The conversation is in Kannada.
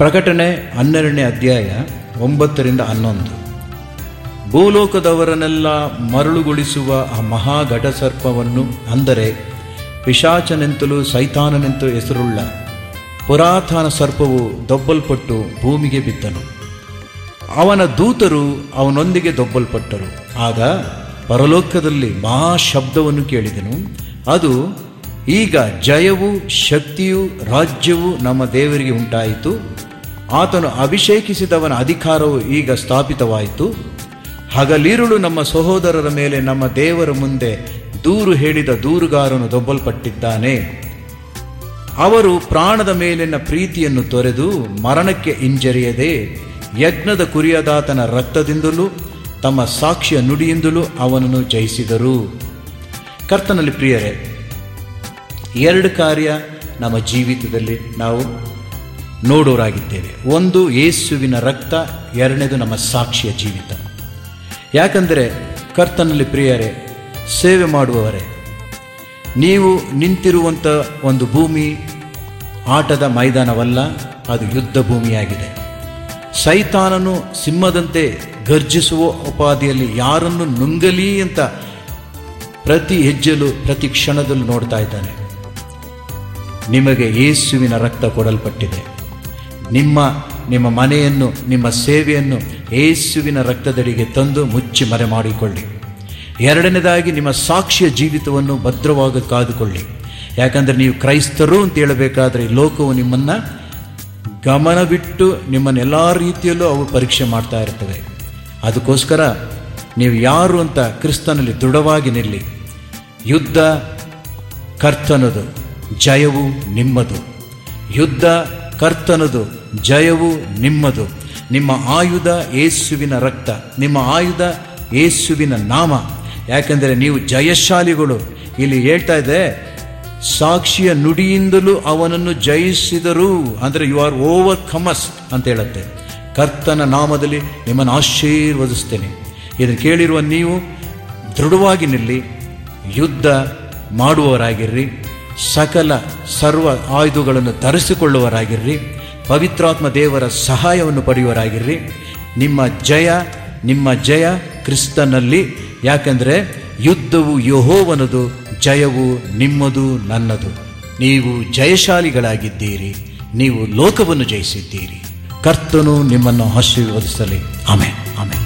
ಪ್ರಕಟಣೆ ಹನ್ನೆರಡನೇ ಅಧ್ಯಾಯ ಒಂಬತ್ತರಿಂದ ಹನ್ನೊಂದು ಭೂಲೋಕದವರನ್ನೆಲ್ಲ ಮರಳುಗೊಳಿಸುವ ಆ ಮಹಾ ಘಟಸರ್ಪವನ್ನು ಅಂದರೆ ಪಿಶಾಚನೆಂತಲೂ ಸೈತಾನನೆಂತಲೂ ಹೆಸರುಳ್ಳ ಪುರಾತನ ಸರ್ಪವು ದೊಬ್ಬಲ್ಪಟ್ಟು ಭೂಮಿಗೆ ಬಿದ್ದನು ಅವನ ದೂತರು ಅವನೊಂದಿಗೆ ದೊಬ್ಬಲ್ಪಟ್ಟರು ಆಗ ಪರಲೋಕದಲ್ಲಿ ಮಹಾ ಶಬ್ದವನ್ನು ಕೇಳಿದನು ಅದು ಈಗ ಜಯವು ಶಕ್ತಿಯು ರಾಜ್ಯವು ನಮ್ಮ ದೇವರಿಗೆ ಉಂಟಾಯಿತು ಆತನು ಅಭಿಷೇಕಿಸಿದವನ ಅಧಿಕಾರವು ಈಗ ಸ್ಥಾಪಿತವಾಯಿತು ಹಗಲಿರುಳು ನಮ್ಮ ಸಹೋದರರ ಮೇಲೆ ನಮ್ಮ ದೇವರ ಮುಂದೆ ದೂರು ಹೇಳಿದ ದೂರುಗಾರನು ದೊಬ್ಬಲ್ಪಟ್ಟಿದ್ದಾನೆ ಅವರು ಪ್ರಾಣದ ಮೇಲಿನ ಪ್ರೀತಿಯನ್ನು ತೊರೆದು ಮರಣಕ್ಕೆ ಹಿಂಜರಿಯದೆ ಯಜ್ಞದ ಕುರಿಯದಾತನ ರಕ್ತದಿಂದಲೂ ತಮ್ಮ ಸಾಕ್ಷಿಯ ನುಡಿಯಿಂದಲೂ ಅವನನ್ನು ಜಯಿಸಿದರು ಕರ್ತನಲ್ಲಿ ಪ್ರಿಯರೇ ಎರಡು ಕಾರ್ಯ ನಮ್ಮ ಜೀವಿತದಲ್ಲಿ ನಾವು ನೋಡೋರಾಗಿದ್ದೇವೆ ಒಂದು ಯೇಸುವಿನ ರಕ್ತ ಎರಡನೇದು ನಮ್ಮ ಸಾಕ್ಷಿಯ ಜೀವಿತ ಯಾಕಂದರೆ ಕರ್ತನಲ್ಲಿ ಪ್ರಿಯರೇ ಸೇವೆ ಮಾಡುವವರೇ ನೀವು ನಿಂತಿರುವಂಥ ಒಂದು ಭೂಮಿ ಆಟದ ಮೈದಾನವಲ್ಲ ಅದು ಯುದ್ಧ ಭೂಮಿಯಾಗಿದೆ ಸೈತಾನನು ಸಿಂಹದಂತೆ ಗರ್ಜಿಸುವ ಉಪಾಧಿಯಲ್ಲಿ ಯಾರನ್ನು ನುಂಗಲಿ ಅಂತ ಪ್ರತಿ ಹೆಜ್ಜೆಲು ಪ್ರತಿ ಕ್ಷಣದಲ್ಲೂ ನೋಡ್ತಾ ಇದ್ದಾನೆ ನಿಮಗೆ ಯೇಸುವಿನ ರಕ್ತ ಕೊಡಲ್ಪಟ್ಟಿದೆ ನಿಮ್ಮ ನಿಮ್ಮ ಮನೆಯನ್ನು ನಿಮ್ಮ ಸೇವೆಯನ್ನು ಯೇಸುವಿನ ರಕ್ತದಡಿಗೆ ತಂದು ಮುಚ್ಚಿ ಮರೆ ಮಾಡಿಕೊಳ್ಳಿ ಎರಡನೇದಾಗಿ ನಿಮ್ಮ ಸಾಕ್ಷಿಯ ಜೀವಿತವನ್ನು ಭದ್ರವಾಗಿ ಕಾದುಕೊಳ್ಳಿ ಯಾಕಂದರೆ ನೀವು ಕ್ರೈಸ್ತರು ಅಂತ ಹೇಳಬೇಕಾದ್ರೆ ಈ ಲೋಕವು ನಿಮ್ಮನ್ನು ಗಮನವಿಟ್ಟು ನಿಮ್ಮನ್ನು ಎಲ್ಲ ರೀತಿಯಲ್ಲೂ ಅವು ಪರೀಕ್ಷೆ ಮಾಡ್ತಾ ಇರ್ತವೆ ಅದಕ್ಕೋಸ್ಕರ ನೀವು ಯಾರು ಅಂತ ಕ್ರಿಸ್ತನಲ್ಲಿ ದೃಢವಾಗಿ ನಿಲ್ಲಿ ಯುದ್ಧ ಕರ್ತನದು ಜಯವು ನಿಮ್ಮದು ಯುದ್ಧ ಕರ್ತನದು ಜಯವು ನಿಮ್ಮದು ನಿಮ್ಮ ಆಯುಧ ಯೇಸುವಿನ ರಕ್ತ ನಿಮ್ಮ ಆಯುಧ ಯೇಸುವಿನ ನಾಮ ಯಾಕೆಂದರೆ ನೀವು ಜಯಶಾಲಿಗಳು ಇಲ್ಲಿ ಹೇಳ್ತಾ ಇದೆ ಸಾಕ್ಷಿಯ ನುಡಿಯಿಂದಲೂ ಅವನನ್ನು ಜಯಿಸಿದರು ಅಂದರೆ ಯು ಆರ್ ಓವರ್ ಕಮಸ್ ಅಂತ ಹೇಳುತ್ತೆ ಕರ್ತನ ನಾಮದಲ್ಲಿ ನಿಮ್ಮನ್ನು ಆಶೀರ್ವದಿಸ್ತೇನೆ ಇದನ್ನು ಕೇಳಿರುವ ನೀವು ದೃಢವಾಗಿ ನಿಲ್ಲಿ ಯುದ್ಧ ಮಾಡುವವರಾಗಿರ್ರಿ ಸಕಲ ಸರ್ವ ಆಯುಧಗಳನ್ನು ಧರಿಸಿಕೊಳ್ಳುವವರಾಗಿರ್ರಿ ಪವಿತ್ರಾತ್ಮ ದೇವರ ಸಹಾಯವನ್ನು ಪಡೆಯುವರಾಗಿರ್ರಿ ನಿಮ್ಮ ಜಯ ನಿಮ್ಮ ಜಯ ಕ್ರಿಸ್ತನಲ್ಲಿ ಯಾಕಂದರೆ ಯುದ್ಧವು ಯಹೋವನದು ಜಯವು ನಿಮ್ಮದು ನನ್ನದು ನೀವು ಜಯಶಾಲಿಗಳಾಗಿದ್ದೀರಿ ನೀವು ಲೋಕವನ್ನು ಜಯಿಸಿದ್ದೀರಿ ಕರ್ತನು ನಿಮ್ಮನ್ನು ಆಶೀರ್ವದಿಸಲಿ ಆಮೇಲೆ ಆಮೇಲೆ